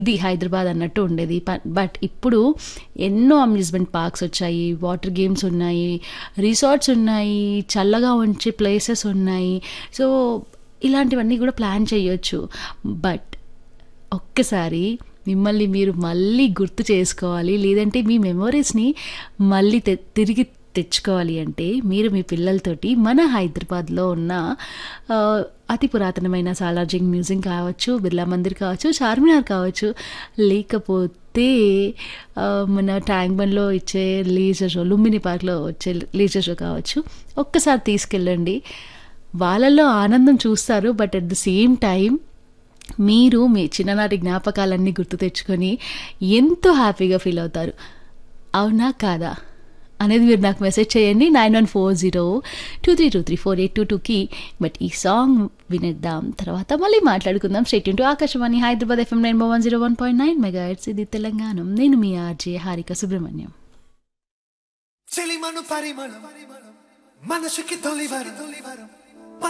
the Hyderabad అన్నట్టు ఉండేది ప- బట్ ఇప్పుడు ఎన్నో అమ్యూజ్మెంట్ పార్క్స్ వచ్చాయి వాటర్ గేమ్స్ ఉన్నాయి రిసార్ట్స్ ఉన్నాయి చల్లగా ఉంచే ప్లేసెస్ ఉన్నాయి సో ఇలాంటివన్నీ కూడా ప్లాన్ చేయొచ్చు బట్ ఒక్కసారి మిమ్మల్ని మీరు మళ్ళీ గుర్తు చేసుకోవాలి లేదంటే మీ మెమొరీస్ని మళ్ళీ తె తిరిగి తెచ్చుకోవాలి అంటే మీరు మీ పిల్లలతోటి మన హైదరాబాద్లో ఉన్న ఆ, అతి పురాతనమైన సాలార్జింగ్ మ్యూజియం కావచ్చు బిర్లా మందిర్ కావచ్చు చార్మినార్ కావచ్చు లేకపోతే ఆ, మన ట్యాంక్ బండ్లో ఇచ్చే లీజర్ షో లుంబిని పార్క్లో వచ్చే లీజర్ షో కావచ్చు ఒక్కసారి తీసుకెళ్ళండి వాళ్ళల్లో ఆనందం చూస్తారు but at the same time మీరు మీ చిన్ననాటి జ్ఞాపకాలన్నీ గుర్తు తెచ్చుకొని ఎంతో హ్యాపీగా ఫీల్ అవుతారు అవునా కాదా అనేది మీరు నాకు మెసేజ్ చేయండి nine one four zero two three two three four eight two టూకి బట్ ఈ సాంగ్ వినేద్దాం తర్వాత మళ్ళీ మాట్లాడుకుందాం stay to Akashvani Hyderabad FM nine one zero one point nine mega ఇది తెలంగాణ నేను మీ ఆర్జే హారిక సుబ్రహ్మణ్యం చెలిమను పరిమళం మనసుకి తొలివరం